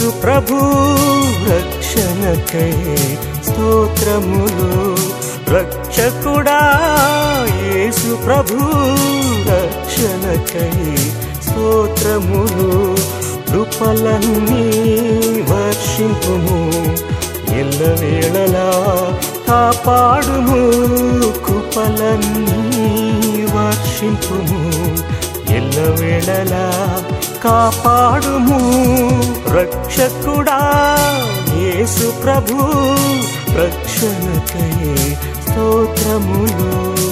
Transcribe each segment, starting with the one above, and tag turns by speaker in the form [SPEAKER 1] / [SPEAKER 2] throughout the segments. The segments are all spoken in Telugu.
[SPEAKER 1] యేసు ప్రభు రక్షణకై స్తోత్రములు రక్షకుడా యేసు ప్రభు రక్షణకై స్తోత్రములు కృపలన్నీ వర్షింపుము ఎల్లవేళలా కాపాడుము కృపలన్నీ వర్షింపుము ఎల్లవేళలా కాపాడుము రక్షకుడా యేసు ప్రభు రక్షణకై స్తోత్రములు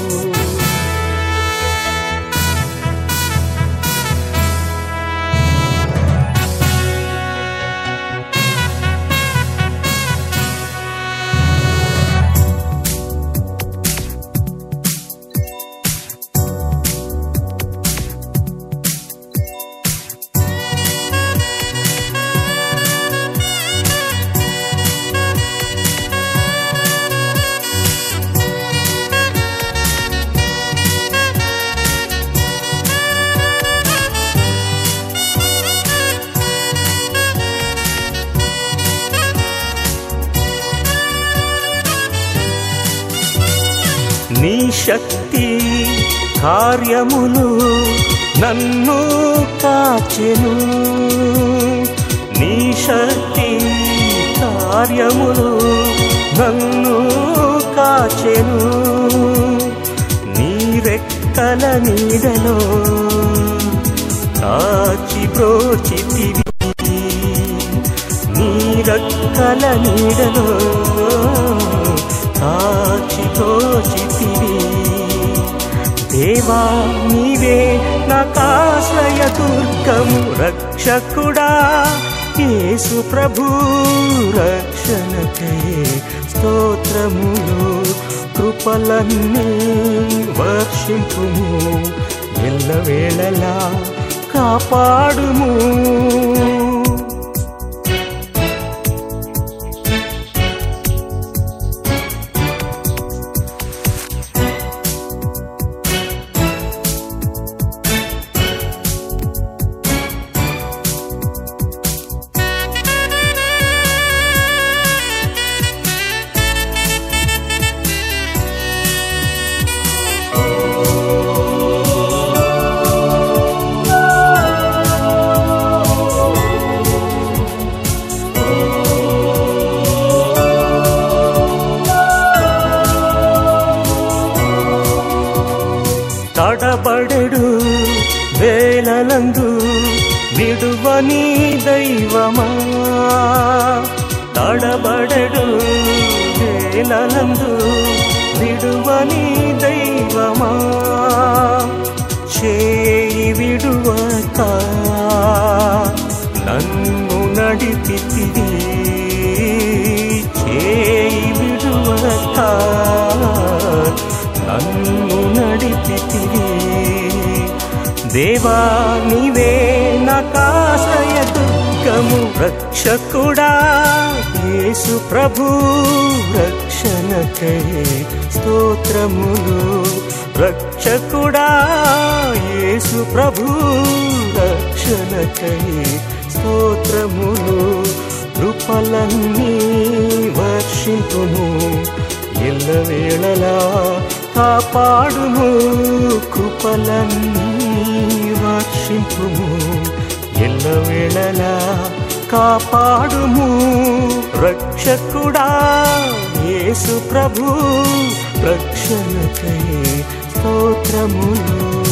[SPEAKER 1] నీ శక్తి కార్యములు నన్ను కాచెను నీ శక్తి కార్యములు నన్ను కాచెను నీ రెక్కల నీడలో కాచి బ్రోచితివి నీ రెక్కల నీడలో కాచి బ్రోచితివి దేవా నీవే నాకాశ్రయ దుర్గము రక్షకుడా యేసు ప్రభు రక్షణకై స్తోత్రములు కృపలన్నీ వర్షింపుము ఎల్లవేళలా కాపాడుము తడబడెడు వేలలందు విడువని దైవమా తడబడెడు వేలలందు విడువని దైవమా చేయి విడువక నన్ను నడిపితివి చేయి విడువక నన్ను నడిపితివి దేవా నీవే నాకాశ్రయ దుర్గము రక్షకుడా యేసు ప్రభు రక్షణకై స్తోత్రములు రక్షకుడా యేసు ప్రభు రక్షణకై స్తోత్రములు కృపలన్నీ వర్షింపుము ఎల్లవేళలా కాపాడుము కృపలన్నీ వర్షింపుము ఎల్లవేళలా కాపాడుము రక్షకుడా యేసు ప్రభు రక్షణకై స్తోత్రములు